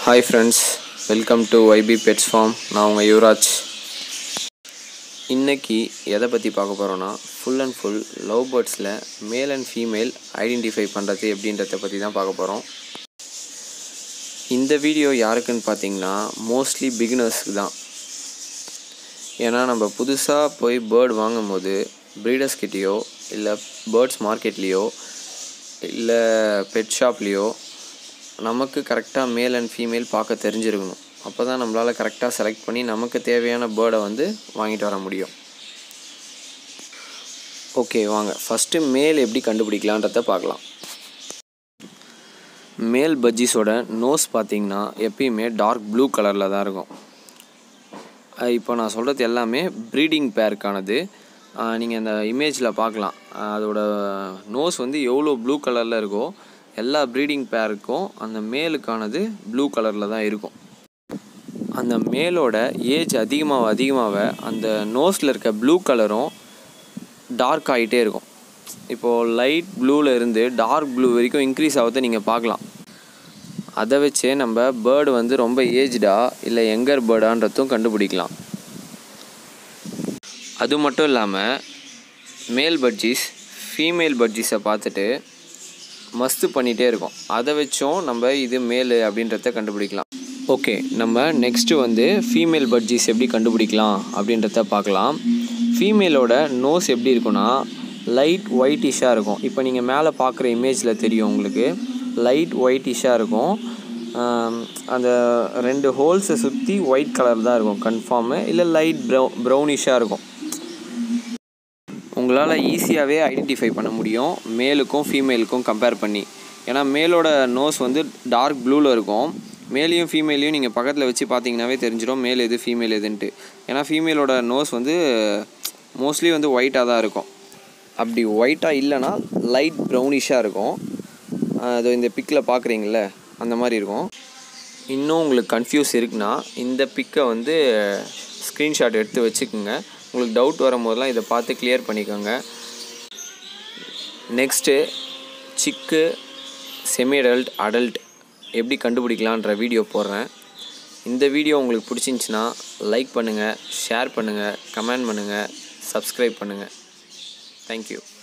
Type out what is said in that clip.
hi friends welcome to YB pets form நான் உங்கள் யுவராஜ் இன்னைக்கு எதை பற்றி பார்க்க போகிறோன்னா full and full love பேர்ட்ஸில் male and female identify பண்ணுறது எப்படின்றத பற்றி தான் பார்க்க போகிறோம் இந்த வீடியோ யாருக்குன்னு பார்த்தீங்கன்னா மோஸ்ட்லி பிகினர்ஸ்க்கு தான் ஏன்னா நம்ம புதுசாக போய் பேர்டு வாங்கும்போது ப்ரீடர்ஸ் கிட்டேயோ இல்லை பேர்ட்ஸ் மார்க்கெட்லேயோ இல்லை பெட் ஷாப்லேயோ நமக்கு கரெக்டாக மேல் அண்ட் ஃபீமேல் பார்க்க தெரிஞ்சிருக்கணும் அப்போ தான் நம்மளால் கரெக்டாக செலக்ட் பண்ணி நமக்கு தேவையான பேர்டை வந்து வாங்கிட்டு வர முடியும் ஓகே வாங்க ஃபஸ்ட்டு மேல் எப்படி கண்டுபிடிக்கலான்றத பார்க்கலாம் மேல் பஜ்ஜிஸோட நோஸ் பார்த்தீங்கன்னா எப்பயுமே டார்க் ப்ளூ கலரில் தான் இருக்கும் அஹ் இப்போ நான் சொல்கிறது எல்லாமே ப்ரீடிங் பேருக்கானது நீங்கள் அந்த இமேஜில் பார்க்கலாம் அஹ் அதோட நோஸ் வந்து எவ்வளோ ப்ளூ கலரில் இருக்கோ எல்லா ப்ரீடிங் பேருக்கும் அந்த மேலுக்கானது ப்ளூ கலரில் தான் இருக்கும் அந்த மேலோட ஏஜ் அதிகமாக அதிகமாக அந்த நோஸில் இருக்க ப்ளூ கலரும் டார்க் ஆகிட்டே இருக்கும் இப்போது லைட் ப்ளூவில் இருந்து டார்க் ப்ளூ வரைக்கும் இன்க்ரீஸ் ஆகிறத நீங்கள் பார்க்கலாம் அதை வச்சே நம்ம பேர்டு வந்து ரொம்ப ஏஜ்டா இல்லை எங்கர் பேர்டான்றதும் கண்டுபிடிக்கலாம் அது மட்டும் இல்லாமல் மேல் பட்ஜீஸ் ஃபீமேல் பட்ஜீஸை பார்த்துட்டு மஸ்து பண்ணிகிட்டே இருக்கும் அதை வச்சும் நம்ம இது மேல் அப்படின்றத கண்டுபிடிக்கலாம் ஓகே நம்ம நெக்ஸ்ட்டு வந்து ஃபீமேல் பட்ஜீஸ் எப்படி கண்டுபிடிக்கலாம் அப்படின்றத பார்க்கலாம் ஃபீமேலோட நோஸ் எப்படி இருக்குன்னா லைட் ஒயிட்டிஷாக இருக்கும் இப்போ நீங்கள் மேலே பார்க்குற இமேஜில் தெரியும் உங்களுக்கு லைட் ஒயிட்டிஷாக இருக்கும் ஆம், அந்த ரெண்டு ஹோல்ஸை சுற்றி ஒயிட் கலர் தான் இருக்கும் கன்ஃபார்மு இல்லை லைட் ப்ரௌ ப்ரௌனிஷாக இருக்கும் உங்களால் ஈஸியாகவே ஐடென்டிஃபை பண்ண முடியும் மேலுக்கும் ஃபீமேலுக்கும் கம்பேர் பண்ணி ஏன்னா மேலோட நோஸ் வந்து டார்க் ப்ளூவில் இருக்கும் மேலையும் ஃபீமேலையும் நீங்கள் பக்கத்தில் வச்சு பார்த்தீங்கன்னாவே தெரிஞ்சிடும் மேல் எது ஃபீமேல் எதுன்ட்டு ஏன்னா ஃபீமேலோட நோஸ் வந்து மோஸ்ட்லி வந்து ஒயிட்டாக தான் இருக்கும் அப்படி ஒயிட்டாக இல்லைன்னா லைட் ப்ரௌனிஷாக இருக்கும் அது இந்த பிக்கில் பார்க்குறீங்கள அந்த மாதிரி இருக்கும் இன்னும் உங்களுக்கு கன்ஃபியூஸ் இருக்குன்னா இந்த பிக்கை வந்து ஸ்க்ரீன்ஷாட் எடுத்து வச்சுக்கோங்க உங்களுக்கு டவுட் வரும்போதெல்லாம் இதை பார்த்து கிளியர் பண்ணிக்கோங்க நெக்ஸ்ட்டு சிக்கு செமி அடல்ட் அடல்ட் எப்படி கண்டுபிடிக்கலான்ற வீடியோ போடுறேன் இந்த வீடியோ உங்களுக்கு பிடிச்சிருந்துச்சின்னா லைக் பண்ணுங்கள் ஷேர் பண்ணுங்கள் கமெண்ட் பண்ணுங்கள் சப்ஸ்கிரைப் பண்ணுங்கள் தேங்க்யூ